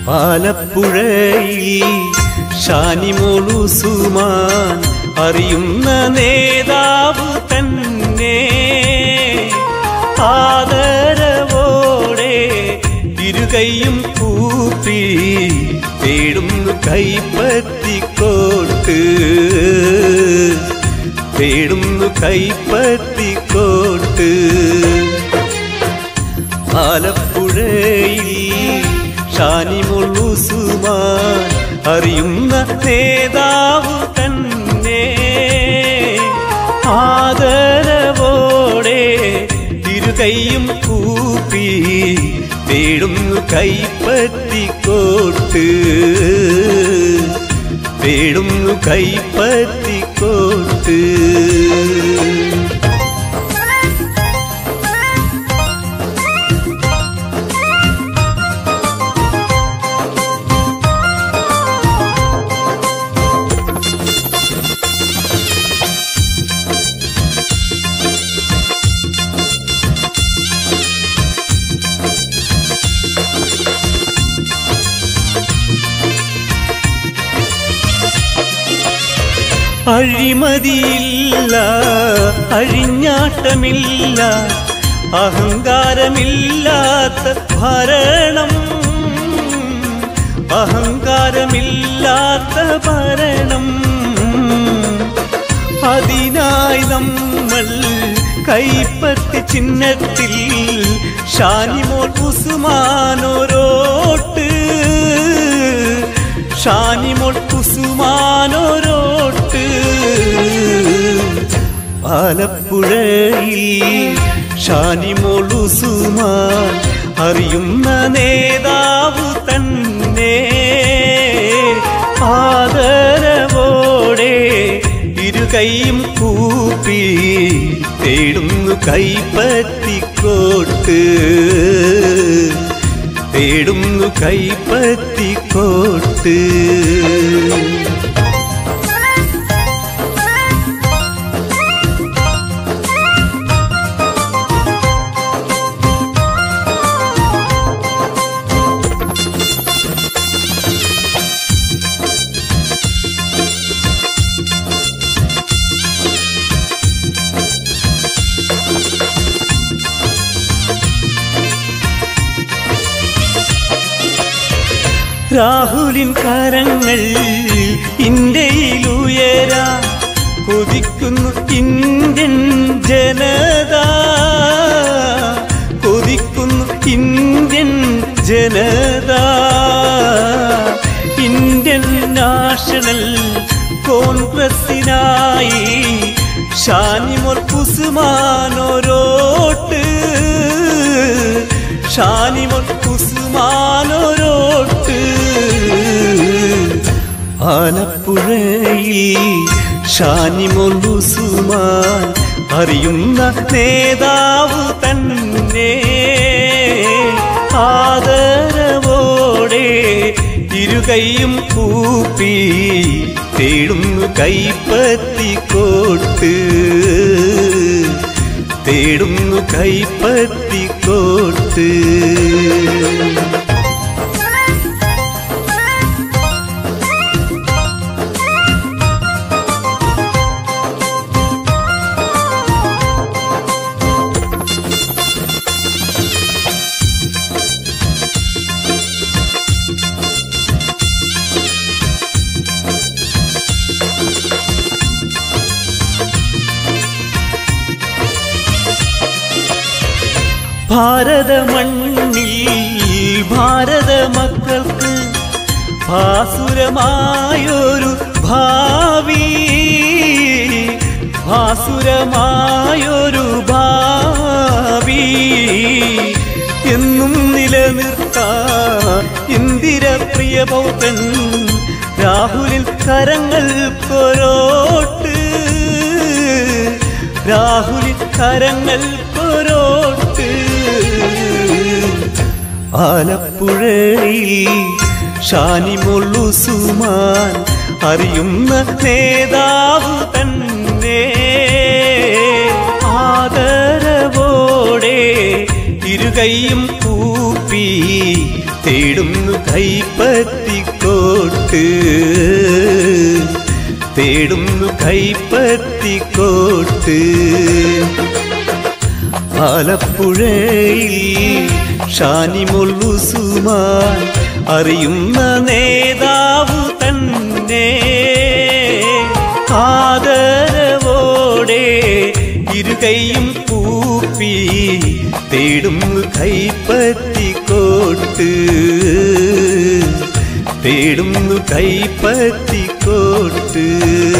ആലപ്പുഴയിൽ ഷാനിമോളുസുമാൻ അറിയുന്ന നേതാവ് തന്നെ ആദരവോടെ ഇരുകൈയും കൂപ്പി തേടുന്നു കൈപ്പത്തിക്കോട്ട് തേടുന്നു കൈപ്പത്തിക്കോട്ട് ആലപ്പുഴയിൽ ഷാനിമുള്ളുസുമാൻ അറിയുന്ന നേതാവ് തന്നെ ആദരവോടെ ഇരുകൈയും കൂപ്പി തേടുന്നു കൈപ്പത്തിക്കോട്ട് തേടുന്നു കൈപ്പത്തിക്കോട്ട് അഴിമതിയില്ല അഴിഞ്ഞാട്ടമില്ല അഹങ്കാരമില്ലാത്ത ഭരണം അഹങ്കാരമില്ലാത്ത ഭരണം അതിനായി നമ്മൾ കൈപ്പത്തി ചിഹ്നത്തിൽ ഷാനിമോൾ ഉസ്മാനോരോട്ട് ഷാനിമോൾ ഉസ്മാനോരോട്ട് ആലപ്പുഴയിൽ ഷാനിമോൾ ഉസ്മാൻ അറിയുന്ന നേതാവ് തന്നെ ആദരവോടെ ഇരുകൈയും കൂപ്പി തേടുന്നു കൈപ്പത്തിക്കോട്ട് തേടുന്നു കൈപ്പത്തിക്കോട്ട് രാഹുലിൻ കരങ്ങൾ ഇന്ത്യയിലുയരാ കൊതിക്കുന്നു ഇന്ത്യൻ ജനത കൊതിക്കുന്നു ഇന്ത്യൻ ജനത ഇന്ത്യൻ നാഷണൽ കോൺഗ്രസിനായി ഷാനിമോൾ കുസുമാനോരോട്ട് ഷാനിമോൾ കുസുമാനോരോട്ട് ആലപ്പുഴയിൽ ഷാനിമോൾ ഉസുമാൻ അറിയുന്ന നേതാവ് തന്നെ ആദരവോടെ ഇരുകൈയും കൂപ്പി തേടുന്നു കൈപ്പത്തിക്കോട്ട് തേടുന്നു കൈപ്പത്തിക്കോട്ട് ഭാരത മണ്ണിൽ ഭാരത മക്കൾക്ക് ഭാസുരമായൊരു ഭാവി ഭാസുരമായൊരു ഭാവി എന്നും നിലനിർത്താൻ ഇന്ദിര പ്രിയ പൗത്രൻ രാഹുലിൽ കരങ്ങൾ കൊരോട്ട് രാഹുലിൽ കരങ്ങൾ കൊരോട്ട് ആലപ്പുഴയിൽ ഷാനിമൊള്ളുസുമാൻ അറിയുന്ന നേതാവ് തന്നെ ആദരവോടെ ഇരുകൈയും കൂപ്പി തേടുന്നു കൈപ്പറ്റിക്കോട്ട് തേടുന്നു കൈപ്പറ്റിക്കോട്ട് ആലപ്പുഴയിൽ ഷാനിമുൽ ഉസുമാൻ അറിയുന്ന നേതാവ് തന്നെ ആദരവോടെ ഇരുകൈയും കൂപ്പി തേടുന്നു കൈപ്പറ്റിക്കോട്ട് തേടുന്നു കൈപ്പറ്റിക്കോട്ട്